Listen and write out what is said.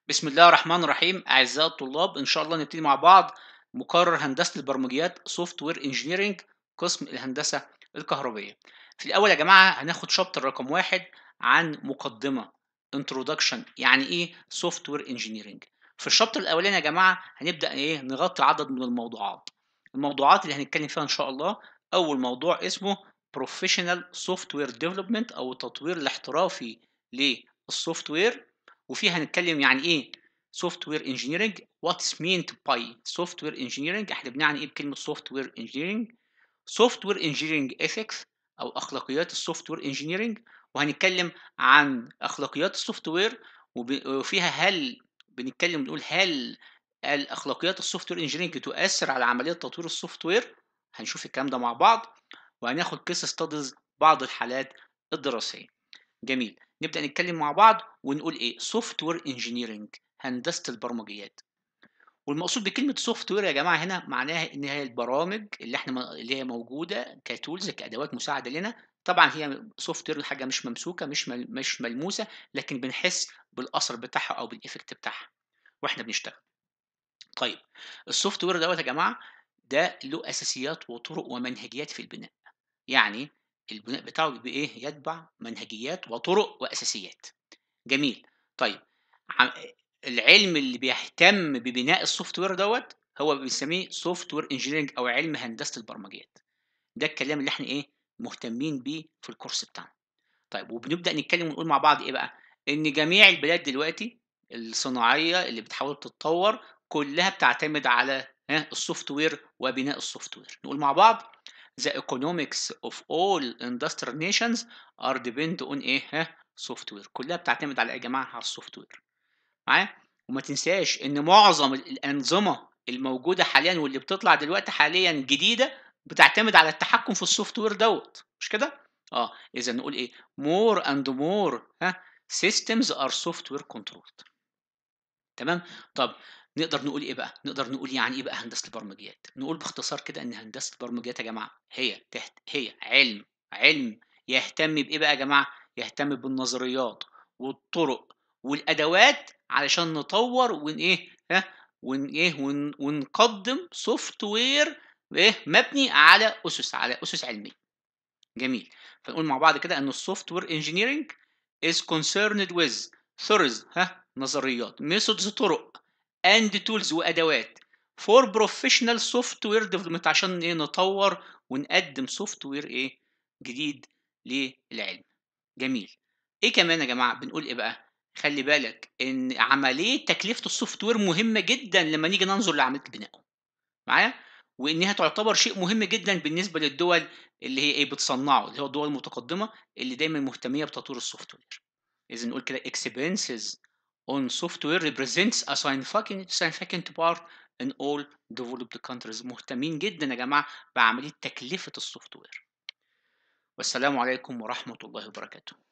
بسم الله الرحمن الرحيم أعزائي الطلاب إن شاء الله نبتدي مع بعض مقرر هندسة البرمجيات سوفت وير انجينيرنج قسم الهندسة الكهربية في الأول يا جماعة هناخد شابتر رقم واحد عن مقدمة introduction يعني إيه سوفت وير انجينيرنج في الشابتر الأولاني يا جماعة هنبدأ إيه نغطي عدد من الموضوعات الموضوعات اللي هنتكلم فيها إن شاء الله أول موضوع اسمه Professional Software Development أو التطوير الاحترافي للسوفت وير وفيها هنتكلم يعني ايه سوفت وير انجينيرنج واتس meant باي سوفت وير انجينيرنج احنا بنعني ايه بكلمه سوفت وير انجينيرنج سوفت وير انجينيرنج ايثكس او اخلاقيات السوفت وير انجينيرنج وهنتكلم عن اخلاقيات السوفت وير وفيها هل بنتكلم نقول هل الاخلاقيات السوفت وير انجينيرنج تؤثر على عمليه تطوير السوفت وير هنشوف الكلام ده مع بعض وهناخد كيس ستاديز بعض الحالات الدراسيه جميل نبدا نتكلم مع بعض ونقول ايه سوفت وير انجينيرنج هندسه البرمجيات والمقصود بكلمه سوفت وير يا جماعه هنا معناها ان هي البرامج اللي احنا اللي هي موجوده كتولز كادوات مساعده لنا طبعا هي سوفت وير حاجه مش ممسوكه مش مش ملموسه لكن بنحس بالاثر بتاعها او بالايفكت بتاعها واحنا بنشتغل طيب السوفت وير دوت يا جماعه ده له اساسيات وطرق ومنهجيات في البناء يعني البناء بتاعه بايه يتبع منهجيات وطرق واساسيات جميل طيب العلم اللي بيهتم ببناء السوفت وير دوت هو بنسميه سوفت وير انجينيرنج او علم هندسه البرمجيات ده الكلام اللي احنا ايه مهتمين بيه في الكورس بتاعنا طيب وبنبدا نتكلم ونقول مع بعض ايه بقى ان جميع البلاد دلوقتي الصناعيه اللي بتحاول تتطور كلها بتعتمد على السوفت وير وبناء السوفت وير نقول مع بعض the economics of all industrial nations are depend on ايه ها سوفت وير كلها بتعتمد على يا جماعه على السوفت وير معايا وما تنساش ان معظم الانظمه الموجوده حاليا واللي بتطلع دلوقتي حاليا جديده بتعتمد على التحكم في السوفت وير دوت مش كده اه اذا نقول ايه more and more ها systems are software controlled تمام طب نقدر نقول ايه بقى نقدر نقول يعني ايه بقى هندسه البرمجيات نقول باختصار كده ان هندسه البرمجيات يا جماعه هي تحت هي علم علم يهتم بايه بقى يا جماعه يهتم بالنظريات والطرق والادوات علشان نطور ون ايه ها ون ايه ون ونقدم سوفت وير ايه مبني على اسس على اسس علميه جميل فنقول مع بعض كده ان السوفت وير انجينيرنج is concerned with theories ها نظريات methods طرق and tools وادوات for professional software development عشان ايه نطور ونقدم سوفت وير ايه جديد للعلم جميل ايه كمان يا جماعه بنقول ايه بقى خلي بالك ان عمليه تكلفه السوفت وير مهمه جدا لما نيجي ننظر لعمليه بنائه معايا وانها تعتبر شيء مهم جدا بالنسبه للدول اللي هي ايه بتصنعه اللي هو الدول المتقدمه اللي دايما مهتميه بتطوير السوفت وير اذا نقول كده expenses on software represents a significant significant part in all developed countries مهتمين جدا يا جماعه بعمليه تكلفه السوفت وير والسلام عليكم ورحمه الله وبركاته